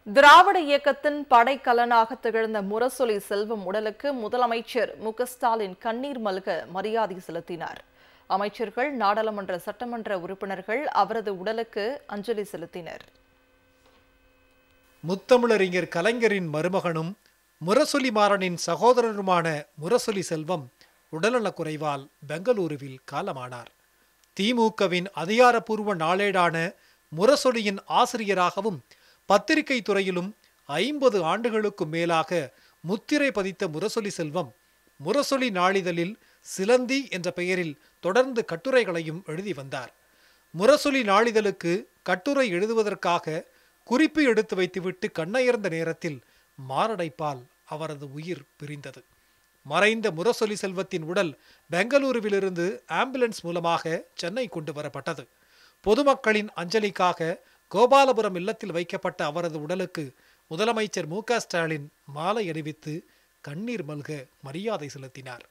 திராவிட இயக்கத்தின் படைக்கலனாக திகழ்ந்த முரசொலி செல்வம் உடலுக்கு முதலமைச்சர் மு க ஸ்டாலின் கண்ணீர் மல்க மரியாதை செலுத்தினார் அமைச்சர்கள் நாடாளுமன்ற சட்டமன்ற உறுப்பினர்கள் அவரது உடலுக்கு அஞ்சலி செலுத்தினர் முத்தமிழறிஞர் கலைஞரின் மருமகனும் முரசொலி மாறனின் சகோதரருமான முரசொலி செல்வம் உடல்நலக் குறைவால் பெங்களூருவில் காலமானார் திமுகவின் அதிகாரப்பூர்வ நாளேடான முரசொலியின் ஆசிரியராகவும் பத்திரிகை துறையிலும் ஐம்பது ஆண்டுகளுக்கும் மேலாக முத்திரை பதித்த முரசொலி செல்வம் முரசொலி நாளிதழில் சிலந்தி என்ற பெயரில் தொடர்ந்து கட்டுரைகளையும் எழுதி வந்தார் முரசொலி நாளிதழுக்கு கட்டுரை எழுதுவதற்காக குறிப்பு எடுத்து வைத்துவிட்டு கண்ணயர்ந்த நேரத்தில் மாரடைப்பால் அவரது உயிர் பிரிந்தது மறைந்த முரசொலி செல்வத்தின் உடல் பெங்களூருவிலிருந்து ஆம்புலன்ஸ் மூலமாக சென்னை கொண்டு வரப்பட்டது பொதுமக்களின் அஞ்சலிக்காக கோபாலபுரம் இல்லத்தில் வைக்கப்பட்ட அவரது உடலுக்கு முதலமைச்சர் மு க ஸ்டாலின் மாலை அணிவித்து கண்ணீர் மல்க மரியாதை செலுத்தினார்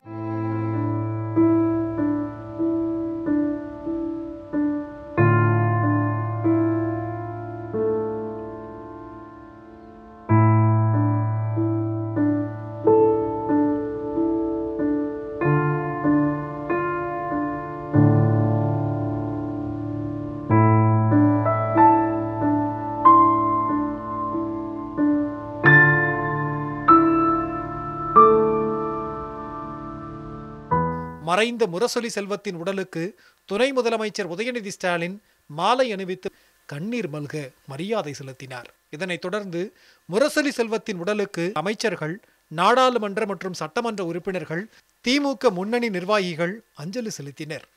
மறைந்த முரசொலி செல்வத்தின் உடலுக்கு துணை முதலமைச்சர் உதயநிதி ஸ்டாலின் மாலை அணிவித்து கண்ணீர் மல்க மரியாதை செலுத்தினார் இதனைத் தொடர்ந்து முரசொலி செல்வத்தின் உடலுக்கு அமைச்சர்கள் நாடாளுமன்ற மற்றும் சட்டமன்ற உறுப்பினர்கள் திமுக முன்னணி நிர்வாகிகள் அஞ்சலி செலுத்தினர்